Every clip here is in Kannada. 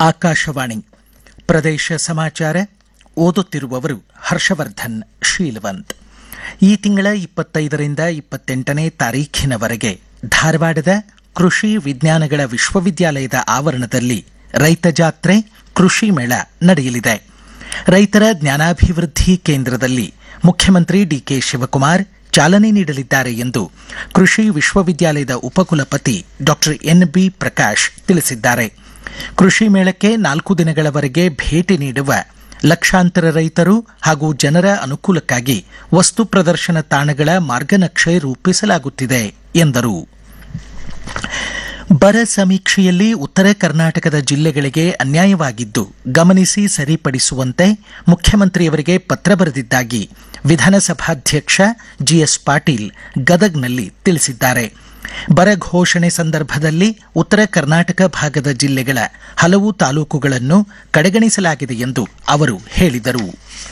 ಆಕಾಶವಾಣಿ ಪ್ರದೇಶ ಸಮಾಚಾರ ಓದುತ್ತಿರುವವರು ಹರ್ಷವರ್ಧನ್ ಶೀಲವಂತ್ ಈ ತಿಂಗಳ ಇಪ್ಪತ್ತೈದರಿಂದ ಇಪ್ಪತ್ತೆಂಟನೇ ತಾರೀಖಿನವರೆಗೆ ಧಾರವಾಡದ ಕೃಷಿ ವಿಜ್ಞಾನಗಳ ವಿಶ್ವವಿದ್ಯಾಲಯದ ಆವರಣದಲ್ಲಿ ರೈತ ಜಾತ್ರೆ ಕೃಷಿ ಮೇಳ ನಡೆಯಲಿದೆ ರೈತರ ಜ್ಞಾನಾಭಿವೃದ್ಧಿ ಕೇಂದ್ರದಲ್ಲಿ ಮುಖ್ಯಮಂತ್ರಿ ಡಿಕೆ ಶಿವಕುಮಾರ್ ಚಾಲನೆ ನೀಡಲಿದ್ದಾರೆ ಎಂದು ಕೃಷಿ ವಿಶ್ವವಿದ್ಯಾಲಯದ ಉಪಕುಲಪತಿ ಡಾಕ್ಟರ್ ಎನ್ಬಿ ಪ್ರಕಾಶ್ ತಿಳಿಸಿದ್ದಾರೆ ಕೃಷಿ ಮೇಳಕ್ಕೆ ನಾಲ್ಕು ದಿನಗಳವರೆಗೆ ಭೇಟಿ ನೀಡುವ ಲಕ್ಷಾಂತರ ರೈತರು ಹಾಗೂ ಜನರ ಅನುಕೂಲಕ್ಕಾಗಿ ವಸ್ತು ಪ್ರದರ್ಶನ ತಾಣಗಳ ಮಾರ್ಗನಕ್ಷೆ ರೂಪಿಸಲಾಗುತ್ತಿದೆ ಎಂದರು ಬರ ಸಮೀಕ್ಷೆಯಲ್ಲಿ ಉತ್ತರ ಕರ್ನಾಟಕದ ಜಿಲ್ಲೆಗಳಿಗೆ ಅನ್ಯಾಯವಾಗಿದ್ದು ಗಮನಿಸಿ ಸರಿಪಡಿಸುವಂತೆ ಮುಖ್ಯಮಂತ್ರಿಯವರಿಗೆ ಪತ್ರ ಬರೆದಿದ್ದಾಗಿ ವಿಧಾನಸಭಾಧ್ಯಕ್ಷ ಜಿಎಸ್ ಪಾಟೀಲ್ ಗದಗ್ನಲ್ಲಿ ತಿಳಿಸಿದ್ದಾರೆ ಬರ ಘೋಷಣೆ ಸಂದರ್ಭದಲ್ಲಿ ಉತ್ತರ ಕರ್ನಾಟಕ ಭಾಗದ ಜಿಲ್ಲೆಗಳ ಹಲವು ತಾಲೂಕುಗಳನ್ನು ಕಡೆಗಣಿಸಲಾಗಿದೆ ಎಂದು ಅವರು ಹೇಳಿದರು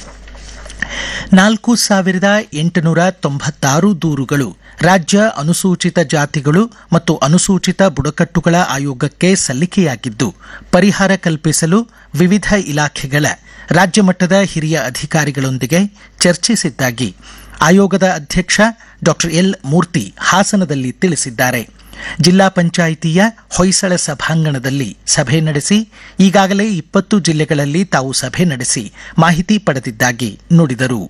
ನಾಲ್ಕು ಸಾವಿರದ ಎಂಟುನೂರ ತೊಂಬತ್ತಾರು ದೂರುಗಳು ರಾಜ್ಯ ಅನುಸೂಚಿತ ಜಾತಿಗಳು ಮತ್ತು ಅನುಸೂಚಿತ ಬುಡಕಟ್ಟುಗಳ ಆಯೋಗಕ್ಕೆ ಸಲ್ಲಿಕೆಯಾಗಿದ್ದು ಪರಿಹಾರ ಕಲ್ಪಿಸಲು ವಿವಿಧ ಇಲಾಖೆಗಳ ರಾಜ್ಯ ಮಟ್ಟದ ಹಿರಿಯ ಅಧಿಕಾರಿಗಳೊಂದಿಗೆ ಚರ್ಚಿಸಿದ್ದಾಗಿ ಆಯೋಗದ ಅಧ್ಯಕ್ಷ ಡಾಕ್ಟರ್ ಎಲ್ ಮೂರ್ತಿ ಹಾಸನದಲ್ಲಿ ತಿಳಿಸಿದ್ದಾರೆ ಜಿಲ್ಲಾ ಪಂಚಾಯಿತಿಯ ಹೊಯ್ಸಳ ಸಭಾಂಗಣದಲ್ಲಿ ಸಭೆ ನಡೆಸಿ ಈಗಾಗಲೇ ಇಪ್ಪತ್ತು ಜಿಲ್ಲೆಗಳಲ್ಲಿ ತಾವು ಸಭೆ ನಡೆಸಿ ಮಾಹಿತಿ ಪಡೆದಿದ್ದಾಗಿ ನುಡಿದರು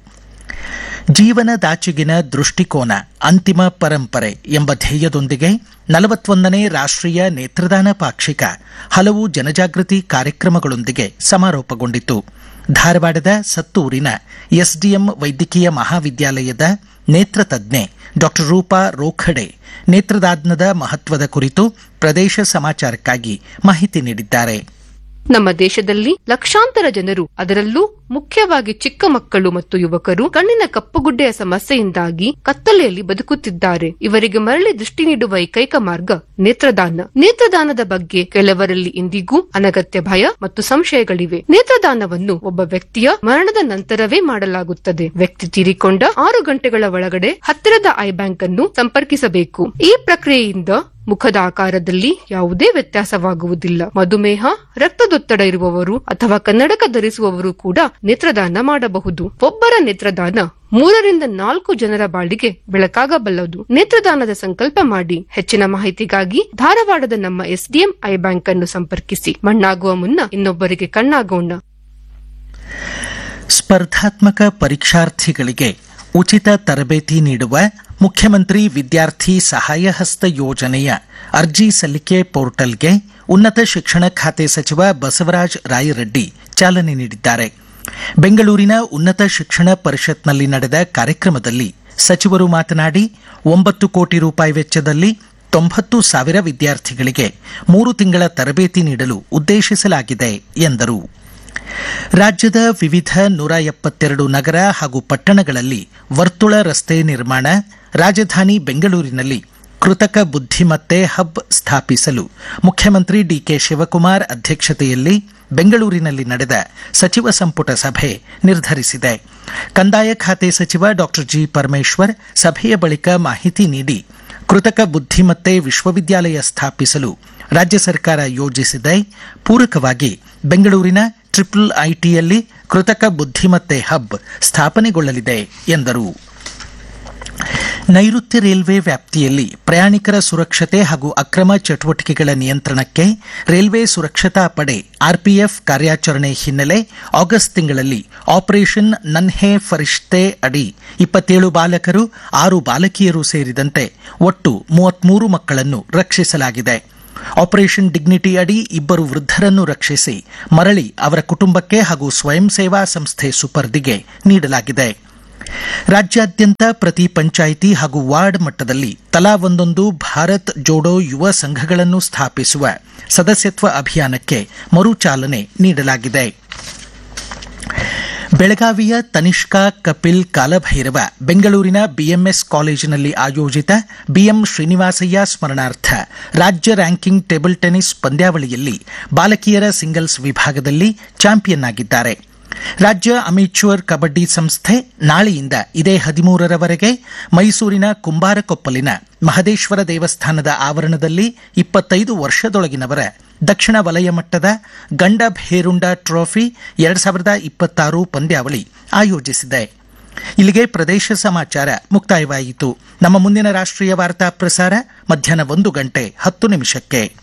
ಜೀವನದಾಚೆಗಿನ ದೃಷ್ಟಿಕೋನ ಅಂತಿಮ ಪರಂಪರೆ ಎಂಬ ಧ್ಯೇಯದೊಂದಿಗೆ ನಲವತ್ತೊಂದನೇ ರಾಷ್ಟ್ರೀಯ ನೇತ್ರದಾನ ಪಾಕ್ಷಿಕ ಹಲವು ಜನಜಾಗೃತಿ ಕಾರ್ಯಕ್ರಮಗಳೊಂದಿಗೆ ಸಮಾರೋಪಗೊಂಡಿತು ಧಾರವಾಡದ ಸತ್ತೂರಿನ ಎಸ್ಡಿಎಂ ವೈದ್ಯಕೀಯ ಮಹಾವಿದ್ಯಾಲಯದ ನೇತ್ರ ತಜ್ಞೆ ಡಾಕ್ಟರ್ ರೂಪಾ ರೋಖಡೆ ನೇತ್ರದಾನದ ಮಹತ್ವದ ಕುರಿತು ಪ್ರದೇಶ ಸಮಾಚಾರಕ್ಕಾಗಿ ಮಾಹಿತಿ ನೀಡಿದ್ದಾರೆ ನಮ್ಮ ದೇಶದಲ್ಲಿ ಲಕ್ಷಾಂತರ ಜನರು ಅದರಲ್ಲೂ ಮುಖ್ಯವಾಗಿ ಚಿಕ್ಕ ಮಕ್ಕಳು ಮತ್ತು ಯುವಕರು ಕಣ್ಣಿನ ಕಪ್ಪುಗುಡ್ಡೆಯ ಸಮಸ್ಯೆಯಿಂದಾಗಿ ಕತ್ತಲೆಯಲ್ಲಿ ಬದುಕುತ್ತಿದ್ದಾರೆ ಇವರಿಗೆ ಮರಳಿ ದೃಷ್ಟಿ ನೀಡುವ ಏಕೈಕ ಮಾರ್ಗ ನೇತ್ರದಾನ ನೇತ್ರದಾನದ ಬಗ್ಗೆ ಕೆಲವರಲ್ಲಿ ಇಂದಿಗೂ ಅನಗತ್ಯ ಭಯ ಮತ್ತು ಸಂಶಯಗಳಿವೆ ನೇತ್ರದಾನವನ್ನು ಒಬ್ಬ ವ್ಯಕ್ತಿಯ ಮರಣದ ನಂತರವೇ ಮಾಡಲಾಗುತ್ತದೆ ವ್ಯಕ್ತಿ ತೀರಿಕೊಂಡ ಆರು ಗಂಟೆಗಳ ಒಳಗಡೆ ಹತ್ತಿರದ ಐ ಬ್ಯಾಂಕ್ ಅನ್ನು ಸಂಪರ್ಕಿಸಬೇಕು ಈ ಪ್ರಕ್ರಿಯೆಯಿಂದ ಮುಖದ ಆಕಾರದಲ್ಲಿ ಯಾವುದೇ ವ್ಯತ್ಯಾಸವಾಗುವುದಿಲ್ಲ ಮಧುಮೇಹ ರಕ್ತದೊತ್ತಡ ಇರುವವರು ಅಥವಾ ಕನ್ನಡಕ ಧರಿಸುವವರು ಕೂಡ ನೇತ್ರದಾನ ಮಾಡಬಹುದು ಒಬ್ಬರ ನೇತ್ರದಾನ ಮೂರರಿಂದ ನಾಲ್ಕು ಜನರ ಬಾಳಿಗೆ ಬೆಳಕಾಗಬಲ್ಲದು ನೇತ್ರದಾನದ ಸಂಕಲ್ಪ ಮಾಡಿ ಹೆಚ್ಚಿನ ಮಾಹಿತಿಗಾಗಿ ಧಾರವಾಡದ ನಮ್ಮ ಎಸ್ಡಿಎಂ ಐ ಬ್ಯಾಂಕ್ ಅನ್ನು ಸಂಪರ್ಕಿಸಿ ಮಣ್ಣಾಗುವ ಮುನ್ನ ಇನ್ನೊಬ್ಬರಿಗೆ ಕಣ್ಣಾಗೋಣ ಸ್ಪರ್ಧಾತ್ಮಕ ಪರೀಕ್ಷಾರ್ಥಿಗಳಿಗೆ ಉಚಿತ ತರಬೇತಿ ನೀಡುವ ಮುಖ್ಯಮಂತ್ರಿ ವಿದ್ಯಾರ್ಥಿ ಸಹಾಯ ಹಸ್ತ ಯೋಜನೆಯ ಅರ್ಜಿ ಸಲ್ಲಿಕೆ ಪೋರ್ಟಲ್ಗೆ ಉನ್ನತ ಶಿಕ್ಷಣ ಖಾತೆ ಸಚಿವ ಬಸವರಾಜ ರಾಯರೆಡ್ಡಿ ಚಾಲನೆ ನೀಡಿದ್ದಾರೆ ಬೆಂಗಳೂರಿನ ಉನ್ನತ ಶಿಕ್ಷಣ ಪರಿಷತ್ನಲ್ಲಿ ನಡೆದ ಕಾರ್ಯಕ್ರಮದಲ್ಲಿ ಸಚಿವರು ಮಾತನಾಡಿ ಒಂಬತ್ತು ಕೋಟಿ ರೂಪಾಯಿ ವೆಚ್ಚದಲ್ಲಿ ತೊಂಬತ್ತು ಸಾವಿರ ವಿದ್ಯಾರ್ಥಿಗಳಿಗೆ ಮೂರು ತಿಂಗಳ ತರಬೇತಿ ನೀಡಲು ಉದ್ದೇಶಿಸಲಾಗಿದೆ ಎಂದರು ರಾಜ್ಯದ ವಿವಿಧ ನೂರ ಎಪ್ಪತ್ತೆರಡು ನಗರ ಹಾಗೂ ಪಟ್ಟಣಗಳಲ್ಲಿ ವರ್ತುಳ ರಸ್ತೆ ನಿರ್ಮಾಣ ರಾಜಧಾನಿ ಬೆಂಗಳೂರಿನಲ್ಲಿ ಕೃತಕ ಬುದ್ಧಿಮತ್ತೆ ಹಬ್ ಸ್ಥಾಪಿಸಲು ಮುಖ್ಯಮಂತ್ರಿ ಡಿಕೆ ಶಿವಕುಮಾರ್ ಅಧ್ಯಕ್ಷತೆಯಲ್ಲಿ ಬೆಂಗಳೂರಿನಲ್ಲಿ ನಡೆದ ಸಚಿವ ಸಂಪುಟ ಸಭೆ ನಿರ್ಧರಿಸಿದೆ ಕಂದಾಯ ಖಾತೆ ಸಚಿವ ಡಾಕ್ಟರ್ ಜಿ ಪರಮೇಶ್ವರ್ ಸಭೆಯ ಬಳಿಕ ಮಾಹಿತಿ ನೀಡಿ ಕೃತಕ ಬುದ್ಧಿಮತ್ತೆ ವಿಶ್ವವಿದ್ಯಾಲಯ ಸ್ಥಾಪಿಸಲು ರಾಜ್ಯ ಸರ್ಕಾರ ಯೋಜಿಸಿದೆ ಪೂರಕವಾಗಿ ಬೆಂಗಳೂರಿನ ಟ್ರಿಪಲ್ ಐಟಿಯಲ್ಲಿ ಕೃತಕ ಬುದ್ಧಿಮತ್ತೆ ಹಬ್ ಸ್ಥಾಪನೆಗೊಳ್ಳಲಿದೆ ಎಂದರು ನೈಋತ್ಯ ರೈಲ್ವೆ ವ್ಯಾಪ್ತಿಯಲ್ಲಿ ಪ್ರಯಾಣಿಕರ ಸುರಕ್ಷತೆ ಹಾಗೂ ಅಕ್ರಮ ಚಟುವಟಿಕೆಗಳ ನಿಯಂತ್ರಣಕ್ಕೆ ರೈಲ್ವೆ ಸುರಕ್ಷತಾ ಪಡೆ ಆರ್ಪಿಎಫ್ ಕಾರ್ಯಾಚರಣೆ ಹಿನ್ನೆಲೆ ಆಗಸ್ಟ್ ತಿಂಗಳಲ್ಲಿ ಆಪರೇಷನ್ ನನ್ಹೆ ಫರಿಷ್ತೆ ಅಡಿ ಇಪ್ಪತ್ತೇಳು ಬಾಲಕರು ಆರು ಬಾಲಕಿಯರು ಸೇರಿದಂತೆ ಒಟ್ಟು ಮೂವತ್ಮೂರು ಮಕ್ಕಳನ್ನು ರಕ್ಷಿಸಲಾಗಿದೆ ಆಪರೇಷನ್ ಡಿಗ್ನಿಟಿ ಅಡಿ ಇಬ್ಬರು ವೃದ್ಧರನ್ನು ರಕ್ಷಿಸಿ ಮರಳಿ ಅವರ ಕುಟುಂಬಕ್ಕೆ ಹಾಗೂ ಸ್ವಯಂ ಸೇವಾ ಸಂಸ್ಥೆ ಸುಪರ್ದಿಗೆ ನೀಡಲಾಗಿದೆ ರಾಜ್ಯಾದ್ಯಂತ ಪ್ರತಿ ಪಂಚಾಯಿತಿ ಹಾಗೂ ವಾರ್ಡ್ ಮಟ್ಟದಲ್ಲಿ ತಲಾ ಒಂದೊಂದು ಭಾರತ್ ಜೋಡೋ ಯುವ ಸಂಘಗಳನ್ನು ಸ್ಥಾಪಿಸುವ ಸದಸ್ಯತ್ವ ಅಭಿಯಾನಕ್ಕೆ ಮರು ಚಾಲನೆ ನೀಡಲಾಗಿದೆ ಬೆಳಗಾವಿಯ ತನಿಷ್ಕಾ ಕಪಿಲ್ ಕಾಲಭೈರವ ಬೆಂಗಳೂರಿನ ಬಿಎಂಎಸ್ ಕಾಲೇಜಿನಲ್ಲಿ ಆಯೋಜಿತ ಬಿಎಂ ಶ್ರೀನಿವಾಸಯ್ಯ ಸ್ಮರಣಾರ್ಥ ರಾಜ್ಯ ರ್ಯಾಂಕಿಂಗ್ ಟೇಬಲ್ ಟೆನಿಸ್ ಪಂದ್ಯಾವಳಿಯಲ್ಲಿ ಬಾಲಕಿಯರ ಸಿಂಗಲ್ಸ್ ವಿಭಾಗದಲ್ಲಿ ಚಾಂಪಿಯನ್ ಆಗಿದ್ದಾರೆ ರಾಜ್ಯ ಅಮೇಚ್ಯೂರ್ ಕಬಡ್ಡಿ ಸಂಸ್ಥೆ ನಾಳೆಯಿಂದ ಇದೇ ಹದಿಮೂರರವರೆಗೆ ಮೈಸೂರಿನ ಕುಂಬಾರಕೊಪ್ಪಲಿನ ಮಹದೇಶ್ವರ ದೇವಸ್ಥಾನದ ಆವರಣದಲ್ಲಿ ಇಪ್ಪತ್ತೈದು ವರ್ಷದೊಳಗಿನವರ ದಕ್ಷಿಣ ವಲಯ ಮಟ್ಟದ ಗಂಡ ಭೇರುಂಡ ಟ್ರೋಫಿ ಎರಡ್ ಸಾವಿರದ ಇಪ್ಪತ್ತಾರು ಪಂದ್ಯಾವಳಿ ಆಯೋಜಿಸಿದೆ ಇಲ್ಲಿಗೆ ಪ್ರದೇಶ ಸಮಾಚಾರ ಮುಕ್ತಾಯವಾಯಿತು ನಮ್ಮ ಮುಂದಿನ ರಾಷ್ಟ್ರೀಯ ವಾರ್ತಾ ಪ್ರಸಾರ ಮಧ್ಯಾಹ್ನ ಒಂದು ಗಂಟೆ ಹತ್ತು ನಿಮಿಷಕ್ಕೆ